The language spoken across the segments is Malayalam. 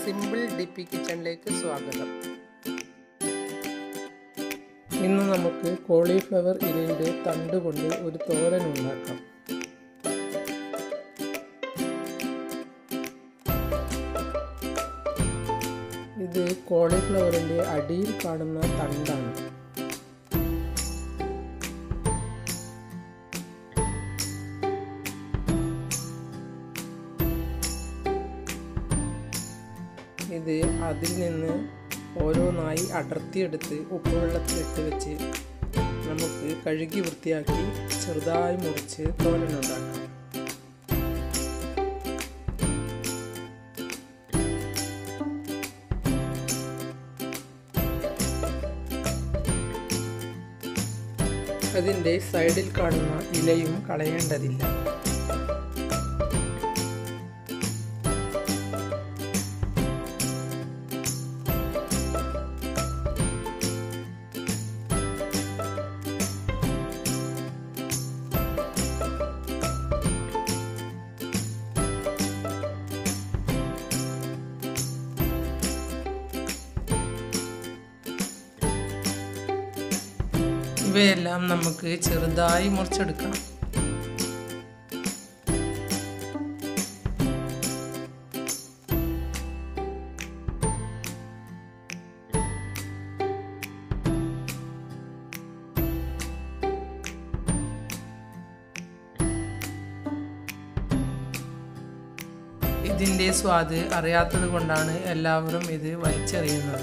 സിമ്പിൾ ഡി പി കിച്ചണിലേക്ക് സ്വാഗതം ഇന്ന് നമുക്ക് കോളിഫ്ലവർ ഇലയുടെ തണ്ട് കൊണ്ട് ഒരു തോരൻ ഉണ്ടാക്കാം ഇത് കോളിഫ്ലവറിൻ്റെ അടിയിൽ കാണുന്ന തണ്ടാണ് ഇത് അതിൽ നിന്ന് ഓരോന്നായി അടർത്തിയെടുത്ത് ഉപ്പുവെള്ളത്തിലിട്ട് വെച്ച് നമുക്ക് കഴുകി വൃത്തിയാക്കി ചെറുതായി മുറിച്ച് തോരനുണ്ടാക്കാം അതിൻ്റെ സൈഡിൽ കാണുന്ന ഇലയും കളയേണ്ടതില്ല ഇവയെല്ലാം നമുക്ക് ചെറുതായി മുറിച്ചെടുക്കാം ഇതിൻ്റെ സ്വാദ് അറിയാത്തത് കൊണ്ടാണ് എല്ലാവരും ഇത് വലിച്ചെറിയുന്നത്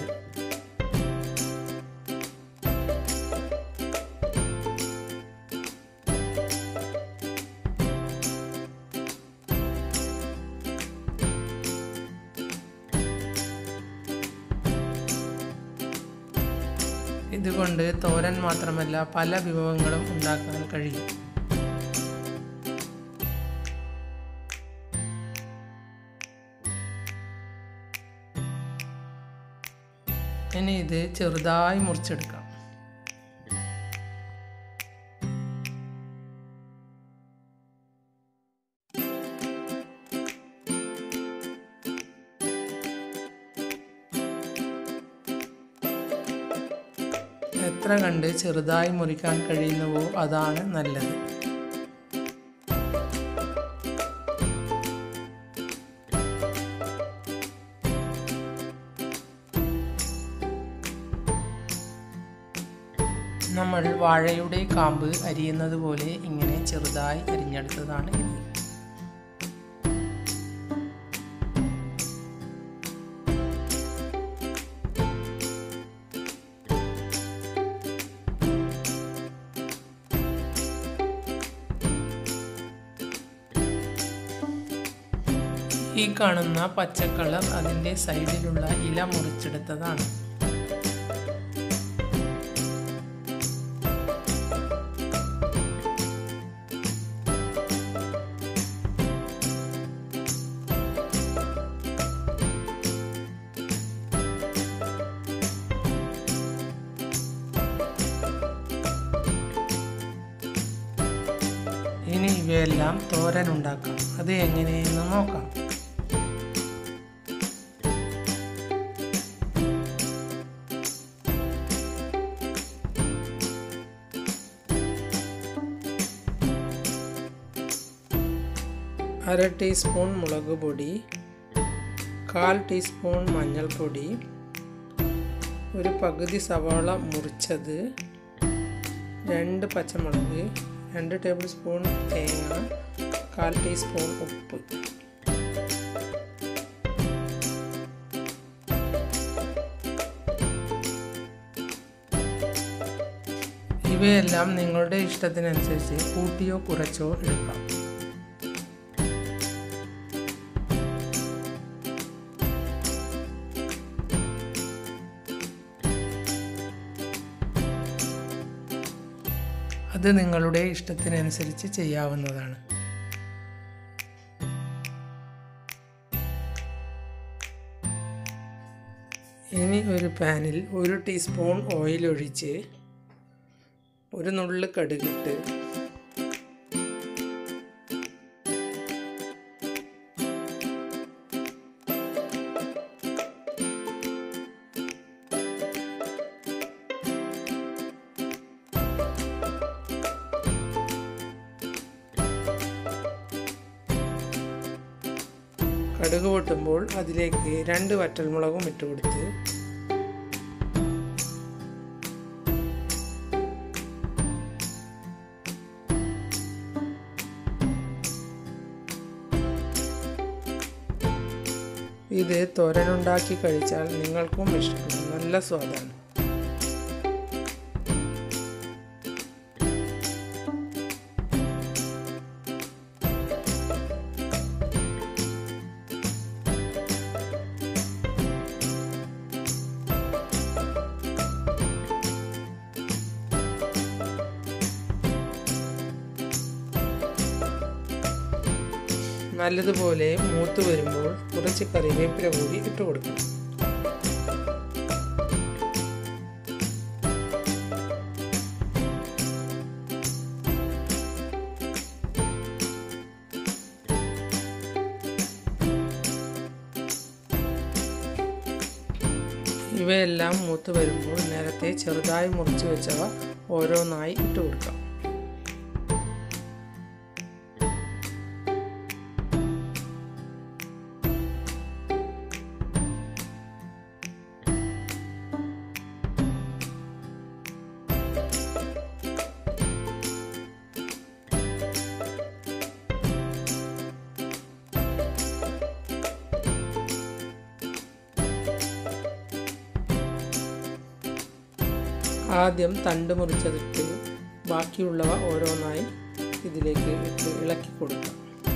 ഇതുകൊണ്ട് തോരൻ മാത്രമല്ല പല വിഭവങ്ങളും ഉണ്ടാക്കാൻ കഴിയും ഇനി ഇത് ചെറുതായി മുറിച്ചെടുക്കാം എത്ര കണ്ട് ചെറുതായി മുറിക്കാൻ കഴിയുന്നുവോ അതാണ് നല്ലത് നമ്മൾ വാഴയുടെ കാമ്പ് അരിയുന്നത് പോലെ ഇങ്ങനെ ചെറുതായി അരിഞ്ഞെടുത്തതാണ് ഇത് ഈ കാണുന്ന പച്ച കളർ അതിൻ്റെ സൈഡിലുള്ള ഇല മുറിച്ചെടുത്തതാണ് ഇനി ഇവയെല്ലാം തോരൻ ഉണ്ടാക്കാം അത് എങ്ങനെയെന്ന് നോക്കാം അര ടീസ്പൂൺ മുളക് പൊടി കാൽ ടീസ്പൂൺ മഞ്ഞൾപ്പൊടി ഒരു പകുതി സവാള മുറിച്ചത് രണ്ട് പച്ചമുളക് രണ്ട് ടേബിൾ സ്പൂൺ തേങ്ങ കാൽ ടീസ്പൂൺ ഉപ്പ് ഇവയെല്ലാം നിങ്ങളുടെ ഇഷ്ടത്തിനനുസരിച്ച് കൂട്ടിയോ കുറച്ചോ എടുക്കാം അത് നിങ്ങളുടെ ഇഷ്ടത്തിനനുസരിച്ച് ചെയ്യാവുന്നതാണ് ഇനി ഒരു പാനിൽ ഒരു ടീസ്പൂൺ ഓയിൽ ഒഴിച്ച് ഒരു നുള്ളു കടുകിട്ട് കടുക് പൊട്ടുമ്പോൾ അതിലേക്ക് രണ്ട് വറ്റൽമുളകും ഇട്ട് കൊടുത്ത് ഇത് തോരനുണ്ടാക്കി കഴിച്ചാൽ നിങ്ങൾക്കും ഇഷ്ടപ്പെടും നല്ല സ്വാദാണ് നല്ലതുപോലെ മൂത്ത് വരുമ്പോൾ കുറച്ച് കറിവേപ്പില കൂടി ഇട്ട് കൊടുക്കണം ഇവയെല്ലാം മൂത്ത് വരുമ്പോൾ നേരത്തെ ചെറുതായി മുറിച്ച് വെച്ചവ ഓരോന്നായി ഇട്ട് കൊടുക്കാം ആദ്യം തണ്ട് മുറിച്ചതിട്ട് ബാക്കിയുള്ളവ ഓരോന്നായി ഇതിലേക്ക് ഇട്ട് ഇളക്കി കൊടുക്കാം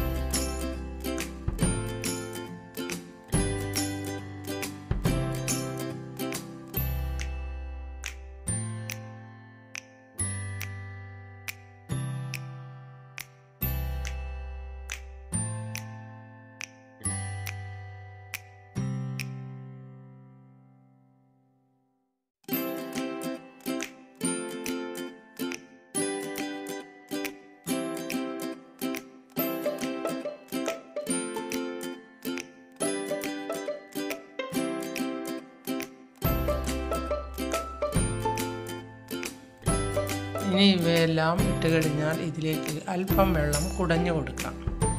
ഇനി ഇവയെല്ലാം ഇട്ട് കഴിഞ്ഞാൽ ഇതിലേക്ക് അല്പം വെള്ളം കുടഞ്ഞു കൊടുക്കാം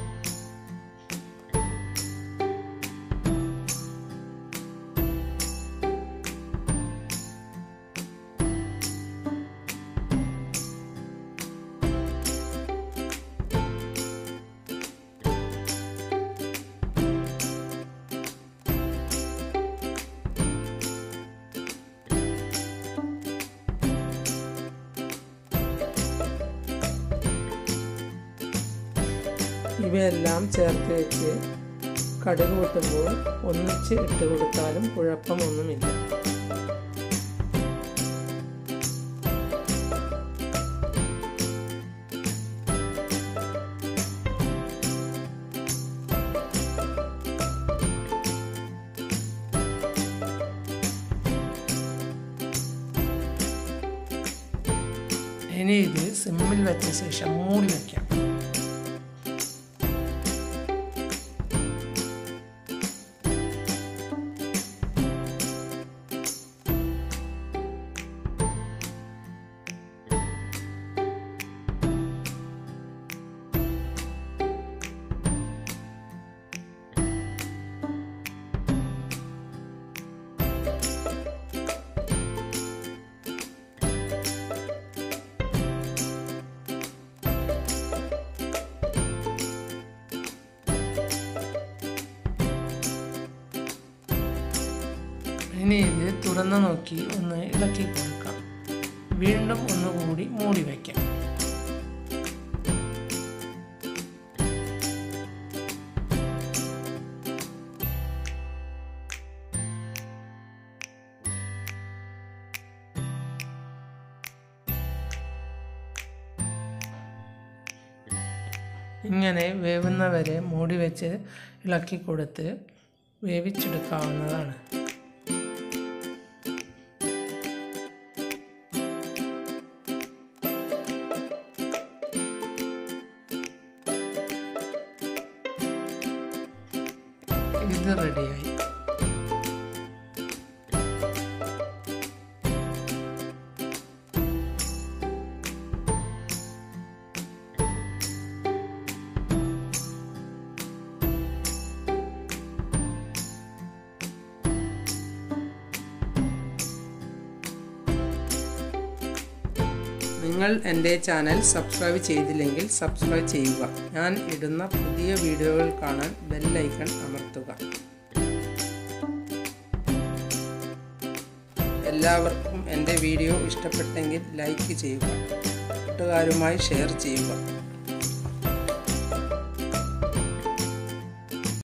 ഇവയെല്ലാം ചേർത്ത് വെച്ച് കടുക് പൊട്ടുമ്പോൾ ഒന്നിച്ച് ഇട്ട് കൊടുത്താലും കുഴപ്പമൊന്നുമില്ല ഇനി ഇത് സിമ്മിൽ വെച്ച ശേഷം മൂടി വയ്ക്കാം ഇനി ഇത് തുറന്നു നോക്കി ഒന്ന് ഇളക്കി കൊടുക്കാം വീണ്ടും ഒന്നുകൂടി മൂടി വയ്ക്കാം ഇങ്ങനെ വേവുന്നവരെ മൂടി വെച്ച് ഇളക്കി കൊടുത്ത് വേവിച്ചെടുക്കാവുന്നതാണ് ഇത് റെഡിയായി നിങ്ങൾ എൻ്റെ ചാനൽ സബ്സ്ക്രൈബ് ചെയ്തില്ലെങ്കിൽ സബ്സ്ക്രൈബ് ചെയ്യുക ഞാൻ ഇടുന്ന പുതിയ വീഡിയോകൾ കാണാൻ ബെല്ലൈക്കൺ അമർത്തുക എല്ലാവർക്കും എൻ്റെ വീഡിയോ ഇഷ്ടപ്പെട്ടെങ്കിൽ ലൈക്ക് ചെയ്യുക കൂട്ടുകാരുമായി ഷെയർ ചെയ്യുക